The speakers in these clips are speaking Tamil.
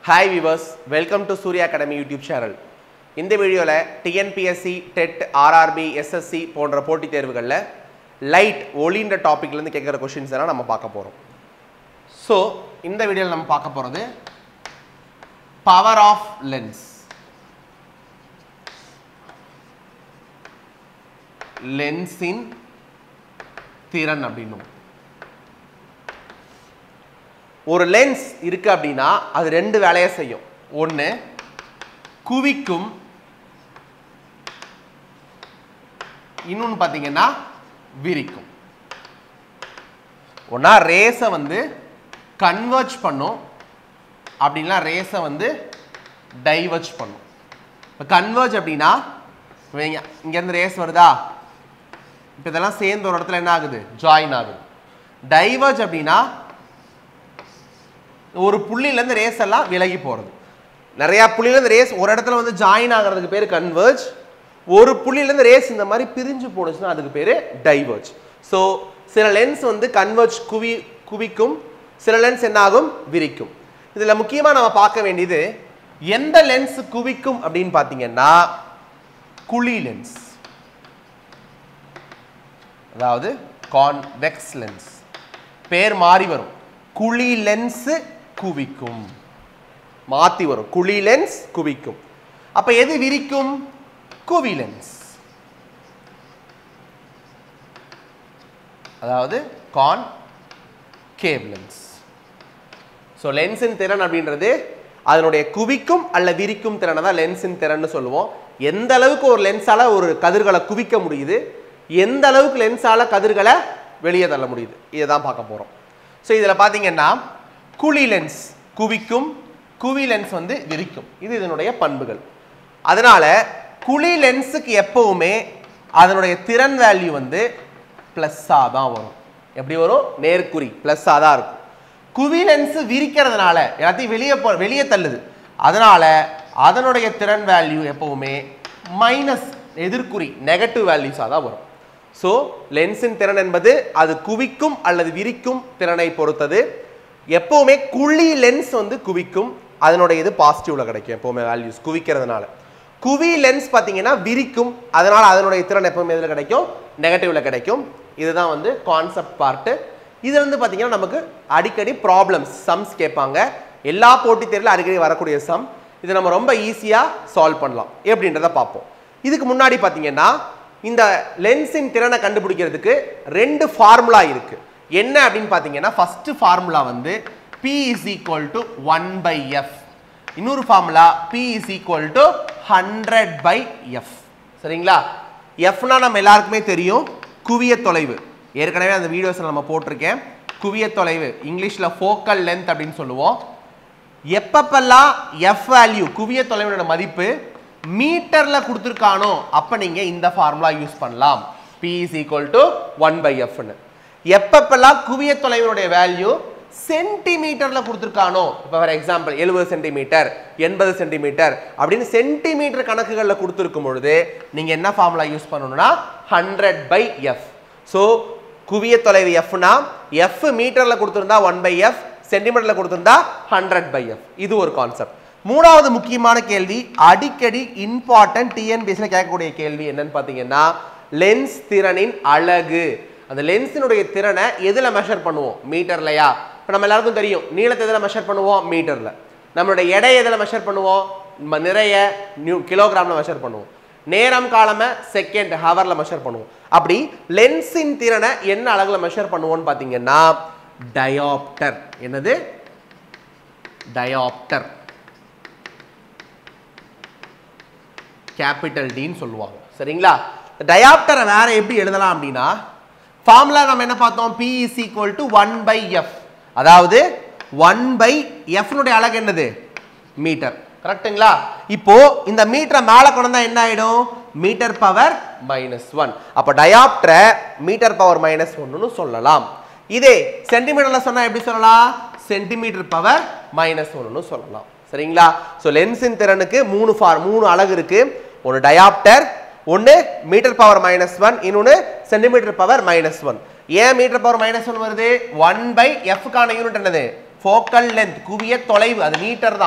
hi viewers welcome to Surya academy YouTube channel இந்த வீடியோவில் டிஎன்பிஎஸ்சி டெட் ஆர்ஆர்பி எஸ்எஸ்சி போன்ற போட்டித் தேர்வுகளில் லைட் ஒளின்ற டாப்பிக்லேருந்து கேட்குற கொஷின்ஸ் எல்லாம் நம்ம பார்க்க போகிறோம் ஸோ இந்த வீடியோவில் நம்ம பார்க்க போகிறது பவர் ஆஃப் லென்ஸ் லென்ஸின் திறன் அப்படின்னும் ஒரு லென்ஸ் இருக்கு அப்படின்னா அது ரெண்டு வேலையை செய்யும் ஒன்று குவிக்கும் இன்னொன்று பார்த்தீங்கன்னா விரிக்கும் ஒன்றா ரேஸை வந்து கன்வெர்ஜ் பண்ணும் அப்படின்னா ரேஸை வந்து டைவர்ஜ் பண்ணும் இப்போ கன்வெர்ஜ் அப்படின்னா வைங்க இங்கேருந்து ரேஸ் வருதா இப்போ இதெல்லாம் சேர்ந்து ஒரு இடத்துல என்ன ஆகுது ஜாயின் ஆகுது டைவர்ஜ் அப்படின்னா ஒரு புள்ளியிலேருந்து ரேஸ் எல்லாம் விலகி போகிறது நிறையா புள்ளியிலேருந்து ரேஸ் ஒரு இடத்துல வந்து ஜாயின் ஆகிறதுக்கு பேர் கன்வெர்ஜ் ஒரு புள்ளியிலேருந்து ரேஸ் இந்த மாதிரி பிரிஞ்சு போணுச்சுன்னா அதுக்கு பேர் டைவர்ஜ் ஸோ சில லென்ஸ் வந்து கன்வெர்ஜ் குவி குவிக்கும் சில லென்ஸ் என்ன ஆகும் விரிக்கும் இதில் முக்கியமாக நம்ம பார்க்க வேண்டியது எந்த லென்ஸ் குவிக்கும் அப்படின்னு பார்த்தீங்கன்னா குழி லென்ஸ் அதாவது கான்வெக்ஸ் லென்ஸ் பேர் மாறி வரும் குழி லென்ஸ் குவிக்கும் மாத்தி வரும் குழி லென்ஸ் குவிக்கும் அப்ப எது விரிக்கும் குவி லென்ஸ் அதாவது கான் கேவ் லென்ஸ் ஸோ லென்ஸின் திறன் அப்படின்றது அதனுடைய குவிக்கும் அல்ல விரிக்கும் திறனை தான் லென்ஸின் திறன்னு சொல்லுவோம் எந்த அளவுக்கு ஒரு லென்ஸால ஒரு கதிர்களை குவிக்க முடியுது எந்த அளவுக்கு லென்ஸால கதிர்களை வெளியே தள்ள முடியுது இதை தான் பார்க்க போறோம் ஸோ இதில் பார்த்தீங்கன்னா குழி லென்ஸ் குவிக்கும் குவி லென்ஸ் வந்து விரிக்கும் இது இதனுடைய பண்புகள் அதனால குழி லென்ஸுக்கு எப்பவுமே அதனுடைய திறன் வேல்யூ வந்து ப்ளஸ்ஸாக தான் வரும் எப்படி வரும் நேர்குறி ப்ளஸ்ஸாக தான் இருக்கும் குவி லென்ஸ் விரிக்கிறதுனால எல்லாத்தையும் வெளியே போ வெளியே தள்ளுது அதனால அதனுடைய திறன் வேல்யூ எப்பவுமே மைனஸ் எதிர்குறி நெகட்டிவ் வேல்யூஸாக தான் வரும் ஸோ லென்ஸின் திறன் என்பது அது குவிக்கும் அல்லது விரிக்கும் திறனை பொறுத்தது எப்பவுமே குழி லென்ஸ் வந்து குவிக்கும் அதனுடைய இது பாசிட்டிவ்ல கிடைக்கும் எப்பவுமே வேல்யூஸ் குவிக்கிறதுனால குவி லென்ஸ் பார்த்தீங்கன்னா விரிக்கும் அதனால அதனுடைய திறன் எப்பவுமே இதில் கிடைக்கும் நெகட்டிவ்ல கிடைக்கும் இதுதான் வந்து கான்செப்ட் பார்ட்டு இது வந்து பார்த்தீங்கன்னா நமக்கு அடிக்கடி ப்ராப்ளம்ஸ் சம்ஸ் கேட்பாங்க எல்லா போட்டித் தேர்வில் அடிக்கடி வரக்கூடிய சம் இதை நம்ம ரொம்ப ஈஸியாக சால்வ் பண்ணலாம் எப்படின்றத பார்ப்போம் இதுக்கு முன்னாடி பார்த்தீங்கன்னா இந்த லென்ஸின் திறனை கண்டுபிடிக்கிறதுக்கு ரெண்டு ஃபார்முலா இருக்கு என்ன அப்படின்னு பார்த்தீங்கன்னா ஃபர்ஸ்ட் ஃபார்முலா வந்து P is equal to one by F இன்னொரு formula P is equal to hundred by F சரிங்களா எஃப்னா நம்ம எல்லாருக்குமே தெரியும் குவிய தொலைவு ஏற்கனவே அந்த வீடியோஸில் நம்ம போட்டிருக்கேன் குவிய தொலைவு இங்கிலீஷில் ஃபோக்கல் லென்த் அப்படின்னு சொல்லுவோம் எப்பப்பெல்லாம் எஃப் வேல்யூ குவிய தொலைவினோட மதிப்பு மீட்டர்ல கொடுத்துருக்கானோ அப்ப நீங்க இந்த ஃபார்முலா யூஸ் பண்ணலாம் P is equal to one by எஃப்னு எப்பப்பெல்லாம் குவிய தொலைவினுடைய வேல்யூ சென்டிமீட்டர்ல கொடுத்துருக்கானோ இப்போ ஃபார் எக்ஸாம்பிள் எழுபது சென்டிமீட்டர் எண்பது சென்டிமீட்டர் அப்படின்னு சென்டிமீட்டர் கணக்குகளில் கொடுத்துருக்கும் பொழுது நீங்க என்ன ஃபார்முலா யூஸ் பண்ணணும்னா ஹண்ட்ரட் பை எஃப் ஸோ குவிய தொலைவு எஃப்னா எஃப் மீட்டர்ல கொடுத்துருந்தா ஒன் பை எஃப் சென்டிமீட்டர்ல கொடுத்திருந்தா ஹண்ட்ரட் பை எஃப் இது ஒரு கான்செப்ட் மூணாவது முக்கியமான கேள்வி அடிக்கடி இம்பார்ட்டன்ட் டிஎன்பிஎஸ்ல கேட்கக்கூடிய கேள்வி என்னன்னு பார்த்தீங்கன்னா லென்ஸ் திறனின் அழகு அந்த லென்ஸினுடைய திறனை எதுல மெஷர் பண்ணுவோம் மீட்டர்லையா இப்போ நம்ம எல்லாருக்கும் தெரியும் நீளத்தை எதில் மெஷர் பண்ணுவோம் மீட்டர்ல நம்மளுடைய எடை எதில் மெஷர் பண்ணுவோம் ம- நிறைய நியூ கிலோகிராம்ல மெஷர் பண்ணுவோம் நேரம் காலம செகண்ட் ஹவர்ல மெஷர் பண்ணுவோம் அப்படி லென்ஸின் திறனை என்ன அழகுல மெஷர் பண்ணுவோம்னு பார்த்தீங்கன்னா டயாப்டர் என்னது டயாப்டர் கேபிட்டல் டின்னு சொல்லுவாங்க சரிங்களா டயாப்டரை வேற எப்படி எழுதலாம் அப்படின்னா ஃபார்முலா நம்ம என்ன பார்த்தோம் P is equal to one by F அதாவது ஒன் பை எஃப்னுடைய அழகு என்னது மீட்டர் கரெக்ட்டுங்களா இப்போ இந்த மீட்டரை மேலே கொண்டு வந்தா என்ன ஆயிடும் மீட்டர் பவர் மைனஸ் ஒன் அப்போ டயாப்டரை மீட்டர் பவர் மைனஸ் ஒன்னு சொல்லலாம் இதே சென்டிமீட்டர்ல சொன்னா எப்படி சொல்லலாம் சென்டிமீட்டர் பவர் மைனஸ் ஒன்னு சொல்லலாம் சரிங்களா ஸோ லென்ஸின் திறனுக்கு மூணு ஃபார் மூணு அழகு இருக்கு ஒன்று டயாப்டர் ஒன்று மீட்டர் பவர் மைனஸ் ஒன் இன்னொன்று சென்டிமீட்டர் பவர் மைனஸ் ஒன் ஏன் மீட்டர் பவர் மைனஸ் ஒன் வருது ஒன் பை எஃப்கான யூனிட் என்னது ஃபோக்கல் லென்த் குவிய தொலைவு அது மீட்டர் தான்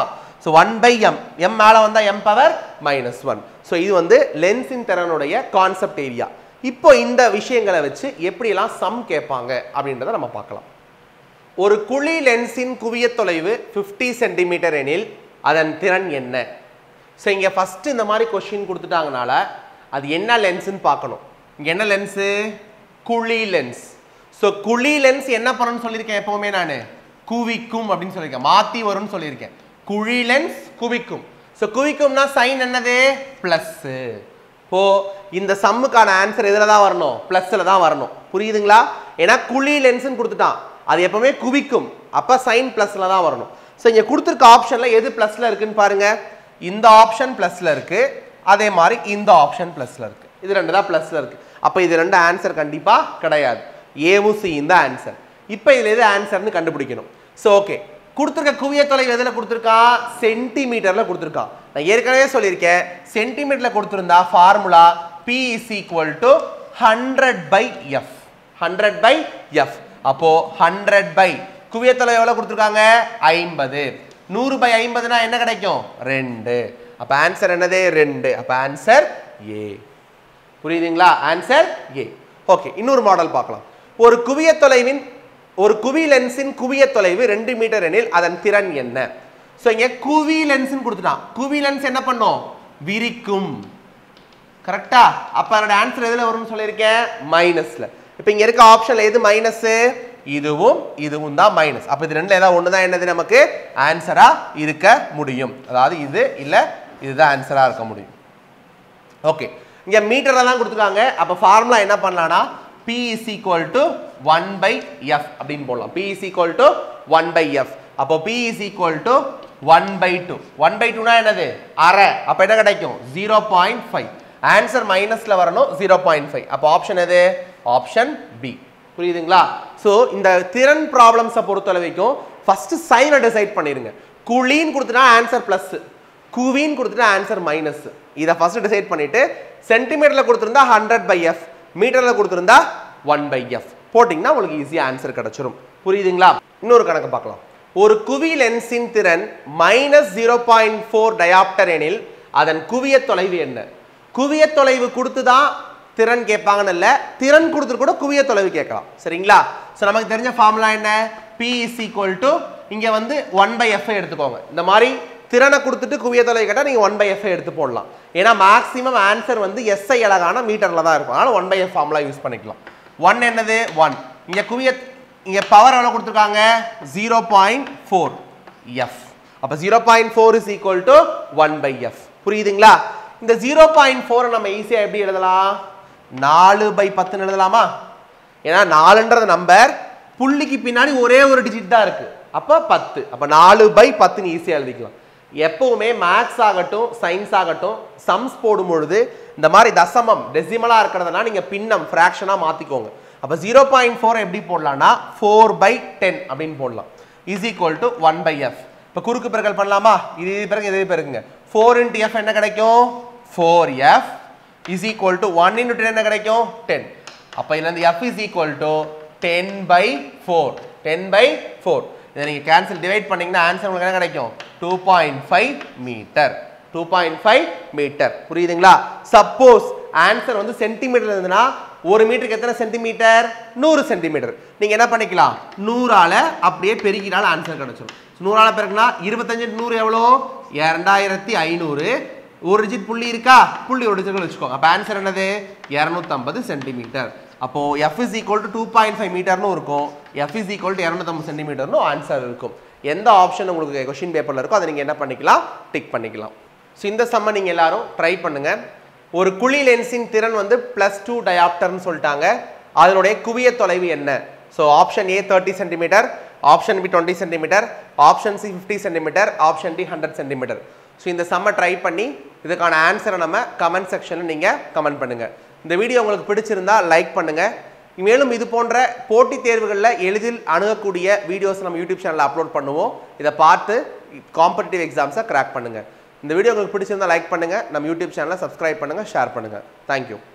so one by M M மேலே வந்தால் M power minus one so இது வந்து லென்ஸின் திறனுடைய கான்செப்ட் ஏரியா இப்போ இந்த விஷயங்களை வச்சு எப்படியெல்லாம் சம் கேட்பாங்க அப்படின்றத நம்ம பார்க்கலாம் ஒரு குழி லென்ஸின் குவியத் தொலைவு 50 சென்டிமீட்டர் எனில் அதன் திறன் என்ன ஸோ இங்கே ஃபஸ்ட்டு இந்த மாதிரி கொஷின் கொடுத்துட்டாங்கனால அது என்ன லென்ஸ்னு பார்க்கணும் இங்கே என்ன லென்ஸு குழி லென்ஸ் ஸோ குழி லென்ஸ் என்ன பண்ணணும்னு சொல்லியிருக்கேன் எப்போவுமே நான் குவிக்கும் அப்படின்னு சொல்லியிருக்கேன் மாற்றி வரும்னு சொல்லியிருக்கேன் குழி லென்ஸ் குவிக்கும் ஸோ குவிக்கும்னா சைன் என்னது ப்ளஸ்ஸு இப்போ இந்த சம்முக்கான ஆன்சர் எதில் தான் வரணும் ப்ளஸில் தான் வரணும் புரியுதுங்களா ஏன்னா குழி லென்ஸ்னு கொடுத்துட்டான் அது எப்பவுமே குவிக்கும் அப்போ சைன் ப்ளஸில் தான் வரணும் ஸோ இங்கே கொடுத்துருக்க ஆப்ஷனில் எது ப்ளஸில் இருக்குன்னு பாருங்க இந்த ஆப்ஷன் ப்ளஸில் இருக்கு அதே மாதிரி இந்த ஆப்ஷன் ப்ளஸில் இருக்கு இது ரெண்டு தான் ப்ளஸில் இருக்கு அப்போ இது ரெண்டு ஆன்சர் கண்டிப்பாக கிடையாது ஏவும் சி இந்த ஆன்சர் இப்போ இதில் எது ஆன்சர்னு கண்டுபிடிக்கணும் ஸோ ஓகே கொடுத்துருக்க குவிய தொலைவு எதில் கொடுத்துருக்கான் சென்டிமீட்டரில் கொடுத்துருக்கான் நான் ஏற்கனவே சொல்லியிருக்கேன் சென்டிமீட்டரில் கொடுத்துருந்தா formula P is equal to hundred by F hundred by F அப்போ ஹண்ட்ரட் பை குவிய தொலைவு எவ்வளோ கொடுத்துருக்காங்க ஐம்பது நூறு பை ஐம்பதுனா என்ன கிடைக்கும் ரெண்டு அப்போ ஆன்சர் என்னது ரெண்டு அப்போ ஆன்சர் ஏ புரியுதுங்களா ஆன்சர் ஏ ஓகே இன்னொரு மாடல் பார்க்கலாம் ஒரு குவிய தொலைவின் ஒரு குவி லென்ஸின் குவிய தொலைவு ரெண்டு மீட்டர் எனில் அதன் திறன் என்ன ஸோ இங்கே குவி லென்ஸ்னு கொடுத்துட்டான் குவி லென்ஸ் என்ன பண்ணும் விரிக்கும் கரெக்டா அப்ப அதோட ஆன்சர் எதுல வரும்னு சொல்லியிருக்கேன் மைனஸ்ல இப்போ இங்க இருக்க ஆப்ஷன்ல எது மைனஸ் இதுவும் இதுவும் தான் மைனஸ் அப்ப இது ரெண்டுல ஏதாவது ஒன்று தான் என்னது நமக்கு ஆன்சரா இருக்க முடியும் அதாவது இது இல்ல இதுதான் ஆன்சரா இருக்க முடியும் ஓகே இங்க மீட்டர்ல தான் கொடுத்துருக்காங்க அப்ப ஃபார்முலா என்ன பண்ணலாம்னா P is equal to 1 by F அப்படின்னு போடலாம் P is equal to 1 by F அப்போ P is equal to 1 by 2 1 by 2 னா என்னது அரை அப்ப என்ன கிடைக்கும் 0.5 ஆன்சர் மைனஸ்ல வரணும் 0.5 அப்போ ஆப்ஷன் எது ஆப்ஷன் பி புரியுதுங்களா ஸோ இந்த திறன் ப்ராப்ளம்ஸை பொறுத்த வரைக்கும் ஃபர்ஸ்ட் சைனை டிசைட் பண்ணிருங்க குழின்னு கொடுத்துட்டா ஆன்சர் ப்ளஸ் குவின்னு கொடுத்துட்டா ஆன்சர் மைனஸ் இதை ஃபர்ஸ்ட் டிசைட் பண்ணிட்டு சென்டிமீட்டரில் கொடுத்துருந்தா ஹண்ட்ரட் பை எஃப் மீட்டரில் கொடுத்துருந்தா ஒன் பை எஃப் போட்டிங்கன்னா உங்களுக்கு ஈஸியாக ஆன்சர் கிடச்சிரும் புரியுதுங்களா இன்னொரு கணக்கு பார்க்கலாம் ஒரு குவி லென்ஸின் திறன் minus zero point four dioptre எனில் அதன் குவிய தொலைவு என்ன குவிய தொலைவு கொடுத்து தான் திறன் கேட்பாங்கன்னு இல்லை திறன் கொடுத்துட்டு கூட குவிய தொலைவு கேட்கலாம் சரிங்களா ஸோ நமக்கு தெரிஞ்ச ஃபார்முலா என்ன பி இஸ் ஈக்குவல் டு இங்கே வந்து ஒன் பை எஃப் எடுத்துக்கோங்க இந்த மாதிரி திறனை கொடுத்துட்டு குவிய தொலைவு கேட்டால் நீங்கள் ஒன் பை எஃப் எடுத்து போடலாம் ஏன்னா மேக்ஸிமம் ஆன்சர் வந்து எஸ்ஐ அழகான மீட்டரில் தான் இருக்கும் அதனால் one by F formula use பண்ணிக்கலாம் ஒன் என்னது ஒன் இங்கே குவிய இங்கே பவர் எவ்வளோ கொடுத்துருக்காங்க ஜீரோ பாயிண்ட் ஃபோர் எஃப் அப்போ zero point four is equal to one by F புரியுதுங்களா இந்த ஜீரோ பாயிண்ட் ஃபோரை நம்ம ஈஸியாக எப்படி எழுதலாம் நாலு பை பத்துன்னு எழுதலாமா ஏன்னா நாலுன்றது நம்பர் புள்ளிக்கு பின்னாடி ஒரே ஒரு டிஜிட் தான் இருக்கு அப்போ பத்து அப்போ நாலு பை பத்துன்னு ஈஸியாக எழுதிக்கலாம் எப்பவுமே மேக்ஸ் ஆகட்டும் சயின்ஸ் ஆகட்டும் சம்ஸ் போடும் பொழுது இந்த மாதிரி தசமம் டெசிமலாக இருக்கிறதுனா நீங்கள் பின்னம் ஃப்ராக்ஷனாக மாற்றிக்கோங்க அப்போ ஜீரோ பாயிண்ட் ஃபோர் எப்படி போடலாம்னா ஃபோர் பை டென் அப்படின்னு போடலாம் is equal to one by F இப்போ குறுக்கு பெருக்கல் பண்ணலாமா இது இது பிறகு இது பிறகுங்க ஃபோர் இன்ட்டு எஃப் என்ன கிடைக்கும் four F is equal to one into ten என்ன கிடைக்கும் டென் அப்போ இதுல இருந்து F is equal to ten by four ten by four இதை நீங்கள் கேன்சல் டிவைட் பண்ணீங்கன்னா ஆன்சர் உங்களுக்கு என்ன கிடைக்கும் two point five metre two point five metre புரியுதுங்களா சப்போஸ் ஆன்சர் வந்து சென்டிமீட்டர் இருந்ததுன்னா ஒரு மீட்டருக்கு எத்தனை சென்டிமீட்டர் நூறு சென்டிமீட்டர் நீங்கள் என்ன பண்ணிக்கலாம் நூறால அப்படியே பெருக்கினால ஆன்சர் கிடைச்சிடும் நூறால பெருக்கினா இருபத்தஞ்சு நூறு எவ்வளோ இரண்டாயிரத்தி ஐநூறு ஒரு டிஜிட் புள்ளி இருக்கா புள்ளி ஒரு டிஜிட் வச்சுக்கோங்க அப்போ ஆன்சர் என்னது இரநூத்தம்பது சென்டிமீட்டர் அப்போ F is equal to two point five மீட்டர்னு இருக்கும் எஃப் இஸ் ஈக்குவல் டு இரநூத்தம்பது சென்டிமீட்டர்னு ஆன்சர் இருக்கும் எந்த ஆப்ஷன் உங்களுக்கு கொஷின் பேப்பரில் இருக்கோ அதை நீங்கள் என்ன பண்ணிக்கலாம் டிக் பண்ணிக்கலாம் ஸோ இந்த சம்மை நீங்கள் எல்லாரும் ட்ரை பண்ணுங்க ஒரு குழி லென்ஸின் திறன் வந்து ப்ளஸ் டூ டயாப்டர்னு சொல்லிட்டாங்க அதனுடைய குவிய தொலைவு என்ன so option A thirty centimetre option B twenty centimetre option C fifty centimetre option D hundred centimetre so இந்த சம்மை ட்ரை பண்ணி இதுக்கான ஆன்சரை நம்ம கமெண்ட் செக்ஷனில் நீங்கள் கமெண்ட் பண்ணுங்கள் இந்த வீடியோ உங்களுக்கு பிடிச்சிருந்தா லைக் பண்ணுங்கள் மேலும் இது போன்ற போட்டித் தேர்வுகளில் எளிதில் அணுகக்கூடிய வீடியோஸ் நம்ம யூடியூப் சேனலில் அப்லோட் பண்ணுவோம் இதை பார்த்து காம்படிட்டிவ் எக்ஸாம்ஸை கிராக் பண்ணுங்கள் இந்த வீடியோ உங்களுக்கு பிடிச்சிருந்தா லைக் பண்ணுங்கள் நம்ம யூடியூப் சேனலை சப்ஸ்கிரைப் பண்ணுங்கள் ஷேர் பண்ணுங்கள் தேங்க்யூ